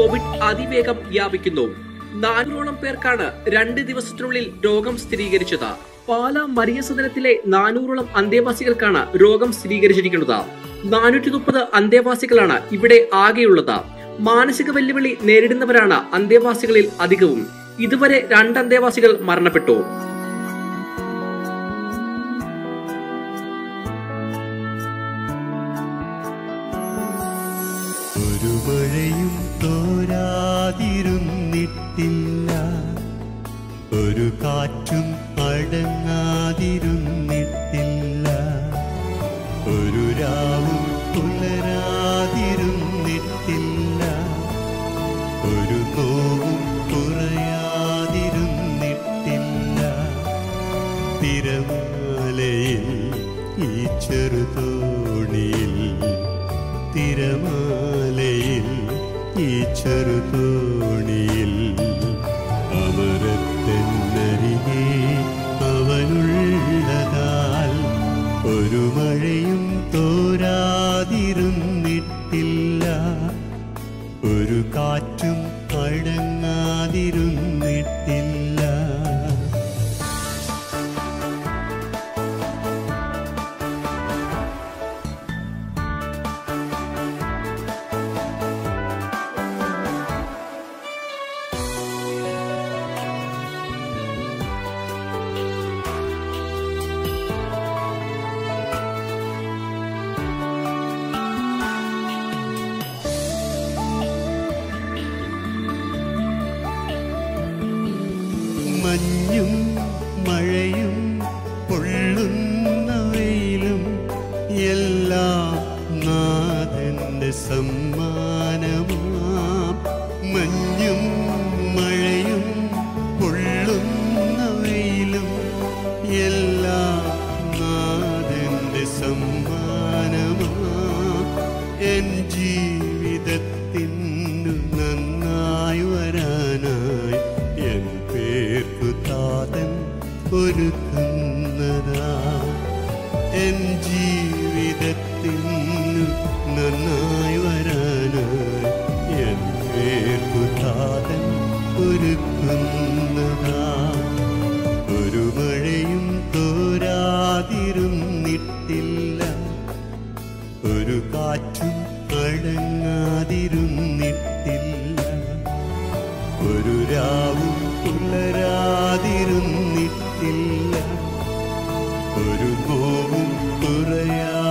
Covid അതിവേഗം വ്യാപിക്കുന്നു നാനൂറോളം പേർക്കാണ് രണ്ട് ദിവസത്തിനുള്ളിൽ രോഗം സ്ഥിരീകരിച്ചത് പാല മരിയ സദനത്തിലെ നാനൂറോളം അന്തേവാസികൾക്കാണ് രോഗം സ്ഥിരീകരിച്ചിരിക്കുന്നത് നാനൂറ്റി മുപ്പത് അന്തേവാസികളാണ് ഇവിടെ ആകെയുള്ളത് മാനസിക വെല്ലുവിളി നേരിടുന്നവരാണ് അന്തേവാസികളിൽ അധികവും ഇതുവരെ രണ്ട് അന്തേവാസികൾ മരണപ്പെട്ടു ഒരു മഴയും തോരാതിരുന്നിട്ടില്ല ഒരു കാറ്റും അടങ്ങാതിരുന്നിട്ടില്ല ഒരു രാവും പുലരാതിരുന്നിട്ടില്ല ഒരു നോവും കുറയാതിരുന്നിട്ടില്ല തിരമാലയിൽ ഈ ചെറുതോണിയിൽ തിരമാലയിൽ ഈ ചെറുതോണിയിൽ അമരത്തെന്നരികെ അവനുള്ളതാൽ ഒരു മഴയും തോരാതിരുന്നിട്ടില്ല ഒരു കാറ്റും അടങ്ങാതിരുന്നിട്ടില്ല മഞ്ഞും മഴയും പൊള്ളുന്ന വെയിലും എല്ലാം നാഥന്റെ സമ്മാനമാം മഞ്ഞും മഴയും പൊള്ളുന്ന വെയിലും എല്ലാം നാഥന്റെ സമ്മാനമാം എൻ ജീവിതത്തിനു നന്നായി വരാനായി എൻ പേർക്കു താതൻ ഒരുക്കുന്നതാ എൻ ജീവിതത്തിനു നന്നായി വരാനായി എൻ പേർക്കു താതൻ ഒരുക്കുന്നതാ ഒരു മഴയും തോരാതിരുന്നിട്ടില്ല ഒരു കാറ്റും അടങ്ങാതിരുന്നിട്ടില്ല ഒരു രാവും പുലരാതിരുന്നിട്ടില്ല ഒരു നോവും കുറയാ